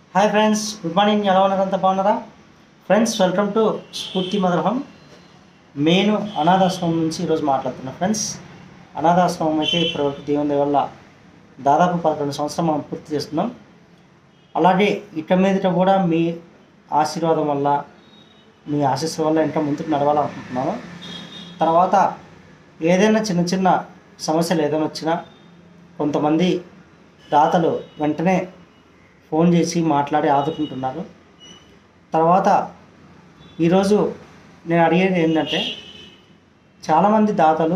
hi friends good morning ఎలా ఉన్నారు అంతా బాగున్నారా ఫ్రెండ్స్ వెల్కమ్ టు స్ఫూర్తి మదర్హం నేను అనాథాశ్రమం నుంచి ఈరోజు మాట్లాడుతున్నా ఫ్రెండ్స్ అనాథాశ్రమం అయితే ఇప్పటివరకు దేవుని దయ వల్ల దాదాపు పదకొండు సంవత్సరం మనం పూర్తి చేస్తున్నాం అలాగే ఇక మీదట కూడా మీ ఆశీర్వాదం వల్ల మీ ఆశీస్సుల వల్ల ఇంకా ముందుకు నడవాలనుకుంటున్నాను తర్వాత ఏదైనా చిన్న చిన్న సమస్యలు ఏదైనా వచ్చినా కొంతమంది దాతలు వెంటనే ఫోన్ చేసి మాట్లాడి ఆదుకుంటున్నారు తర్వాత ఈరోజు నేను అడిగేది ఏంటంటే చాలామంది దాతలు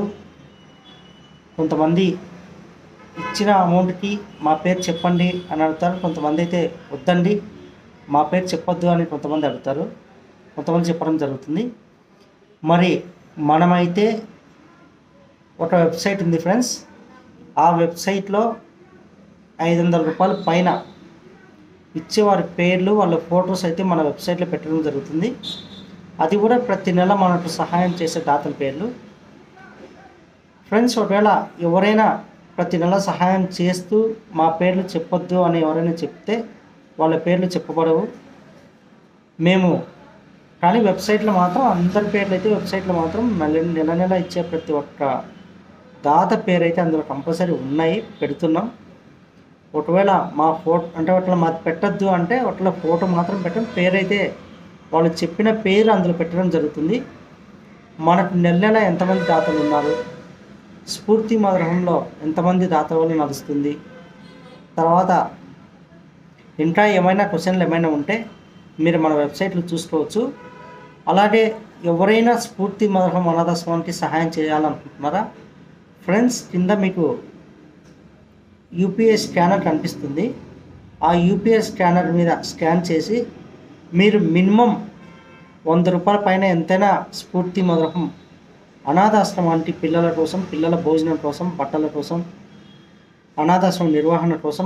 కొంతమంది ఇచ్చిన అమౌంట్కి మా పేరు చెప్పండి అని అడుగుతారు కొంతమంది అయితే వద్దండి మా పేరు చెప్పొద్దు అని కొంతమంది అడుగుతారు కొంతమంది చెప్పడం జరుగుతుంది మరి మనమైతే ఒక వెబ్సైట్ ఉంది ఫ్రెండ్స్ ఆ వెబ్సైట్లో ఐదు వందల రూపాయల పైన ఇచ్చే వారి పేర్లు వాళ్ళ ఫొటోస్ అయితే మన వెబ్సైట్లో పెట్టడం జరుగుతుంది అది కూడా ప్రతి నెల మనకు సహాయం చేసే దాతల పేర్లు ఫ్రెండ్స్ ఒకవేళ ఎవరైనా ప్రతి నెల సహాయం చేస్తూ మా పేర్లు చెప్పొద్దు అని ఎవరైనా చెప్తే వాళ్ళ పేర్లు చెప్పబడవు మేము కానీ వెబ్సైట్లో మాత్రం అందరి పేర్లు అయితే వెబ్సైట్లో మాత్రం నెల నెల నెల ఇచ్చే ప్రతి ఒక్క దాత పేరు అయితే అందులో కంపల్సరీ ఉన్నాయి పెడుతున్నాం ఒకవేళ మా ఫోటో అంటే ఒకవేళ మాది పెట్టద్దు అంటే ఒకవేళ ఫోటో మాత్రం పెట్టడం పేరు అయితే వాళ్ళు చెప్పిన పేరు అందులో పెట్టడం జరుగుతుంది మనకు నెల నెల ఎంతమంది దాతలు ఉన్నారు స్ఫూర్తి మధురంలో ఎంతమంది దాత వల్ల నడుస్తుంది తర్వాత ఇంకా ఏమైనా క్వశ్చన్లు ఏమైనా ఉంటే మీరు మన వెబ్సైట్లో చూసుకోవచ్చు అలాగే ఎవరైనా స్ఫూర్తి మధురం అనాథాశ్రమానికి సహాయం చేయాలనుకుంటున్నారా ఫ్రెండ్స్ కింద మీకు యూపీఐ స్కానర్ కనిపిస్తుంది ఆ యూపీఐ స్కానర్ మీద స్కాన్ చేసి మీరు మినిమం వంద రూపాయల పైన ఎంతైనా స్ఫూర్తి మధురం అనాథాశ్రమానికి పిల్లల కోసం పిల్లల భోజనం కోసం బట్టల కోసం అనాథాశ్రమం నిర్వహణ కోసం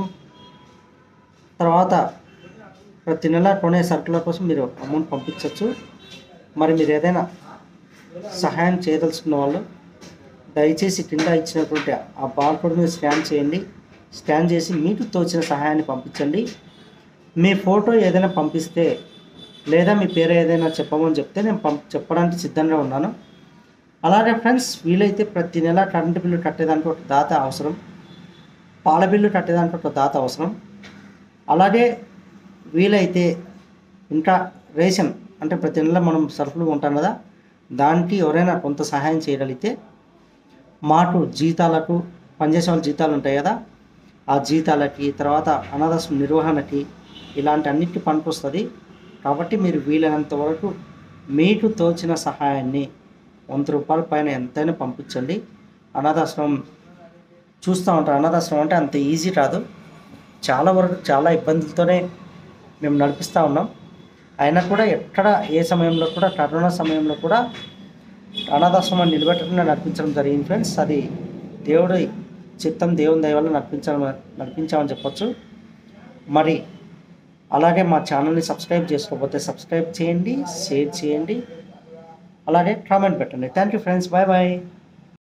తర్వాత ప్రతి నెల కొనే సరుకుల కోసం మీరు అమౌంట్ పంపించవచ్చు మరి మీరు ఏదైనా సహాయం చేయదలుచుకున్న వాళ్ళు దయచేసి కింద ఇచ్చినటువంటి ఆ బార్కోడ్ మీద స్కాన్ చేయండి స్కాన్ చేసి మీకు తోచిన సహాయాన్ని పంపించండి మీ ఫోటో ఏదైనా పంపిస్తే లేదా మీ పేరు ఏదైనా చెప్పమని చెప్తే నేను పంప్ చెప్పడానికి సిద్ధంగా ఉన్నాను అలాగే ఫ్రెండ్స్ వీలైతే ప్రతి నెల కరెంటు బిల్లు కట్టేదానికి ఒక దాత అవసరం పాల బిల్లు కట్టేదానికి ఒక దాత అవసరం అలాగే వీలైతే ఇంకా రేషన్ అంటే ప్రతి నెల మనం సరుకులు ఉంటాం కదా దానికి ఎవరైనా కొంత సహాయం చేయగలిగితే మాకు జీతాలకు పనిచేసే వాళ్ళ జీతాలు ఉంటాయి కదా ఆ జీతాలకి తర్వాత అనాథాశ్రమం నిర్వహణకి ఇలాంటి అన్నిటికీ పనికొస్తుంది కాబట్టి మీరు వీలైనంత వరకు మీకు తోచిన సహాయాన్ని వంద రూపాయల పైన ఎంతైనా పంపించండి అనాథాశ్రమం చూస్తూ ఉంటారు అనాథాశ్రమం అంటే అంత ఈజీ కాదు చాలా వరకు చాలా ఇబ్బందులతోనే మేము నడిపిస్తూ ఉన్నాం అయినా కూడా ఎక్కడ ఏ సమయంలో కూడా కరోనా సమయంలో కూడా అనాథాశ్రమాన్ని నిలబెట్టకుండా నడిపించడం జరిగింది ఫ్రెండ్స్ అది దేవుడి చిత్తం దేవుని దయ వల్ల నడిపించడం నడిపించామని చెప్పొచ్చు మరి అలాగే మా ఛానల్ని సబ్స్క్రైబ్ చేసుకోకపోతే సబ్స్క్రైబ్ చేయండి షేర్ చేయండి అలాగే కామెంట్ పెట్టండి thank you friends bye bye